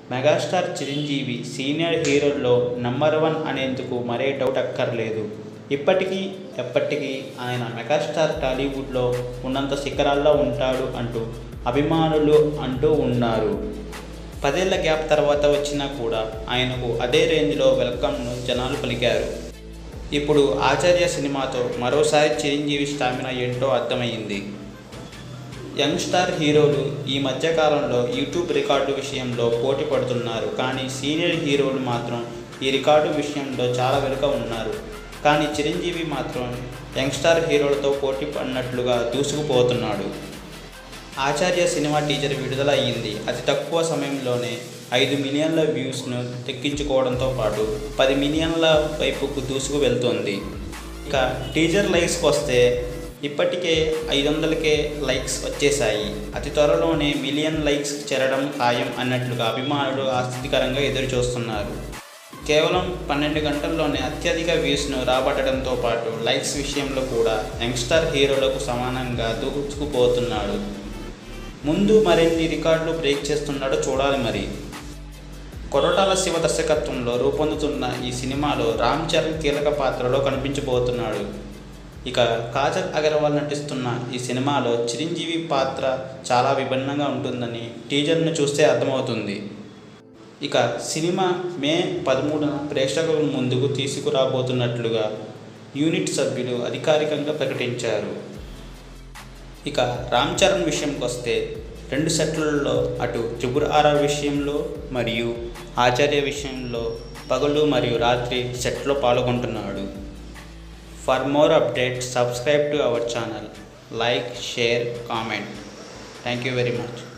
megastar Chiranjeevi senior హీరోల్లో number one అనేందుకు మరే డౌట్ అక్కర్లేదు ఇప్పటికీ ఎప్పటికీ ఆయన మెగాస్టార్ టాలీవుడ్లో ఉన్నంత శిఖరాల్లో ఉంటాడు అంటూ అభిమానులు అంటూ ఉన్నారు పదేళ్ల గ్యాప్ తర్వాత వచ్చినా కూడా ఆయనకు అదే రేంజ్లో వెల్కమ్ను జనాలు పలికారు ఇప్పుడు ఆచార్య సినిమాతో మరోసారి చిరంజీవి స్టామినా ఏంటో అర్థమైంది యంగ్ స్టార్ హీరోలు ఈ మధ్యకాలంలో యూట్యూబ్ రికార్డు విషయంలో పోటీ పడుతున్నారు కానీ సీనియర్ హీరోలు మాత్రం ఈ రికార్డు విషయంలో చాలా వెనుక ఉన్నారు కానీ చిరంజీవి మాత్రం యంగ్ స్టార్ హీరోలతో పోటీ పడినట్లుగా దూసుకుపోతున్నాడు ఆచార్య సినిమా టీజర్ విడుదల అయ్యింది అతి తక్కువ సమయంలోనే ఐదు మిలియన్ల వ్యూస్ను దక్కించుకోవడంతో పాటు పది మిలియన్ల వైపుకు దూసుకు వెళ్తోంది ఇక టీజర్ లైక్స్కి వస్తే ఇప్పటికే ఐదు వందలకే లైక్స్ వచ్చేసాయి అతి త్వరలోనే మిలియన్ లైక్స్ చేరడం ఖాయం అన్నట్లుగా అభిమానులు ఆసక్తికరంగా ఎదురు చూస్తున్నారు కేవలం పన్నెండు గంటల్లోనే అత్యధిక వ్యూస్ను రాబట్టడంతో పాటు లైక్స్ విషయంలో కూడా యంగ్స్టర్ హీరోలకు సమానంగా దూసుకుపోతున్నాడు ముందు మరిన్ని రికార్డులు బ్రేక్ చేస్తున్నాడో చూడాలి మరి కొరటాల శివ దర్శకత్వంలో రూపొందుతున్న ఈ సినిమాలో రామ్ చరణ్ కీలక పాత్రలో కనిపించబోతున్నాడు ఇక కాజల్ అగర్వాల్ నటిస్తున్న ఈ సినిమాలో చిరంజీవి పాత్ర చాలా విభిన్నంగా ఉంటుందని టీజర్ను చూస్తే అర్థమవుతుంది ఇక సినిమా మే పదమూడున ప్రేక్షకుల ముందుకు తీసుకురాబోతున్నట్లుగా యూనిట్ సభ్యులు అధికారికంగా ప్రకటించారు ఇక రామ్ చరణ్ విషయంకి వస్తే రెండు సెట్లలో అటు త్రిపుర ఆర్ఆర్ విషయంలో మరియు ఆచార్య విషయంలో పగలు మరియు రాత్రి సెట్లో పాల్గొంటున్నాడు for more updates subscribe to our channel like share comment thank you very much